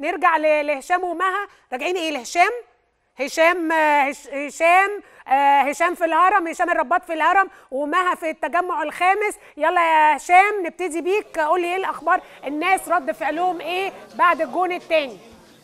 نرجع ل- لهشام ومها راجعين ايه لهشام هشام آه، هش- هشام آه، هشام في الهرم هشام الرباط في الهرم ومها في التجمع الخامس يلا يا هشام نبتدي بيك قول لي ايه الاخبار الناس رد فعلهم ايه بعد الجون الثاني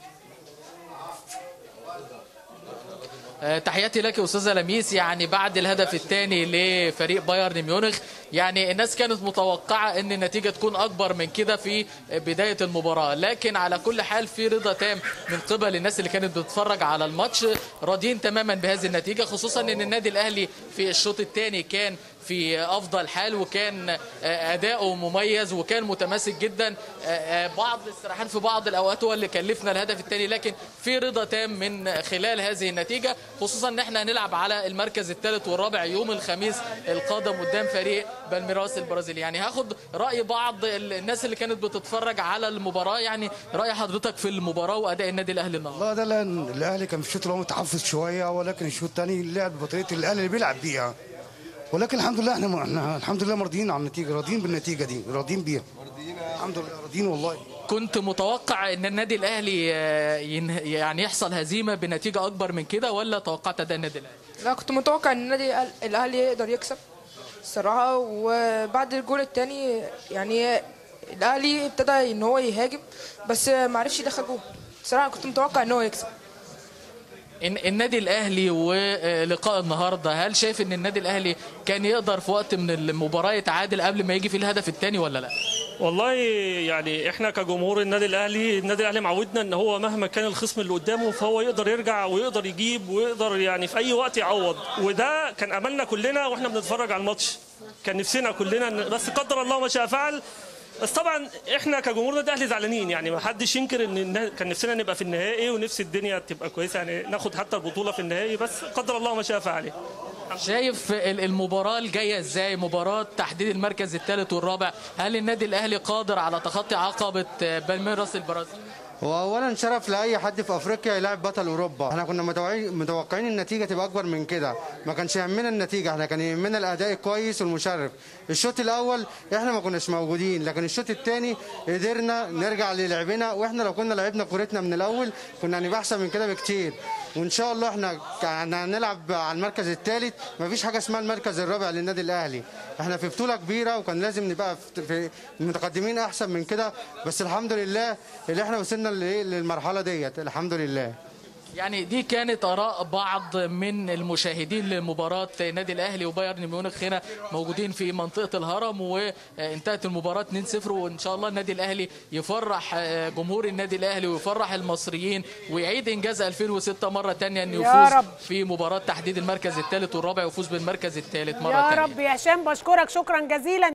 آه، تحياتي لك يا استاذه لميس يعني بعد الهدف الثاني لفريق بايرن ميونخ يعني الناس كانت متوقعه ان النتيجه تكون اكبر من كده في بدايه المباراه لكن على كل حال في رضا تام من قبل الناس اللي كانت بتتفرج على الماتش راضيين تماما بهذه النتيجه خصوصا ان النادي الاهلي في الشوط الثاني كان في افضل حال وكان آه، اداؤه مميز وكان متماسك جدا آه، آه، بعض الاستراحات في بعض الاوقات هو اللي كلفنا الهدف الثاني لكن في رضا تام من خلال هذه النتيجه خصوصا ان احنا هنلعب على المركز الثالث والرابع يوم الخميس القادم قدام فريق بالميراس البرازيلي يعني هاخد راي بعض ال- الناس اللي كانت بتتفرج على المباراه يعني راي حضرتك في المباراه واداء النادي الاهلي النهارده والله ده لان الاهلي كان في الشوط الاول متحفظ شويه ولكن الشوط الثاني لعب بطريقه الاهلي اللي بيلعب بيها ولكن الحمد لله احنا احنا الحمد لله مرضيين عن النتيجه راضيين بالنتيجه دي راضيين بيها الحمد لله راضيين والله كنت متوقع ان النادي الاهلي آه، ينه- يعني يحصل هزيمه بنتيجه اكبر من كده ولا توقعت اداء النادي الاهلي لا كنت متوقع ان النادي الأهل- الاهلي يقدر يكسب الصراحه وبعد الجول الثاني يعني الاهلي ابتدى ان هو يهاجم بس ما عرفش يدخل جول الصراحه كنت متوقع ان هو يكسب إن- النادي الاهلي ولقاء النهارده هل شايف ان النادي الاهلي كان يقدر في وقت من المباراه يتعادل قبل ما يجي في الهدف الثاني ولا لا والله يعني احنا كجمهور النادي الاهلي النادي الاهلي معودنا ان هو مهما كان الخصم اللي قدامه فهو يقدر يرجع ويقدر يجيب ويقدر يعني في اي وقت يعوض وده كان املنا كلنا واحنا بنتفرج على الماتش كان نفسنا كلنا إن- بس قدر الله ما شاء فعل بس طبعا احنا كجمهور النادي الاهلي زعلانين يعني ما حدش ينكر ان النا- كان نفسنا نبقى في النهائي ونفس الدنيا تبقى كويسه يعني ناخد حتى البطوله في النهائي بس قدر الله ما شاء فعل شايف ال- المباراه الجايه ازاي مباراه تحديد المركز الثالث والرابع هل النادي الاهلي قادر على تخطي عقبه آه، بالميراس البرازيلي هو اولا شرف لاي حد في افريقيا يلعب بطل اوروبا احنا كنا متوعي- متوقعين النتيجه تبقى اكبر من كده ما كانش يهمنا النتيجه احنا كان يهمنا الاداء الكويس والمشرف الشوط الاول احنا ما كناش موجودين لكن الشوط الثاني قدرنا نرجع للعبنا واحنا لو كنا لعبنا كورتنا من الاول كنا هنبقى احسن من كده بكتير وان شاء الله احنا كان هنلعب على المركز الثالث ما فيش حاجه اسمها المركز الرابع للنادي الاهلي احنا في بطوله كبيره وكان لازم نبقى في- في متقدمين احسن من كده بس الحمد لله اللي احنا وصلنا لإيه؟ للمرحله ديت الحمد لله يعني دي كانت اراء بعض من المشاهدين لمباراه النادي الاهلي وبايرن ميونخ هنا موجودين في منطقه الهرم وانتهت المباراه 2-0 وان شاء الله النادي الاهلي يفرح جمهور النادي الاهلي ويفرح المصريين ويعيد انجاز 2006 مره ثانيه انه يا يفوز رب. في مباراه تحديد المركز الثالث والرابع ويفوز بالمركز الثالث مره يا ثانيه رب يا هشام بشكرك شكرا جزيلا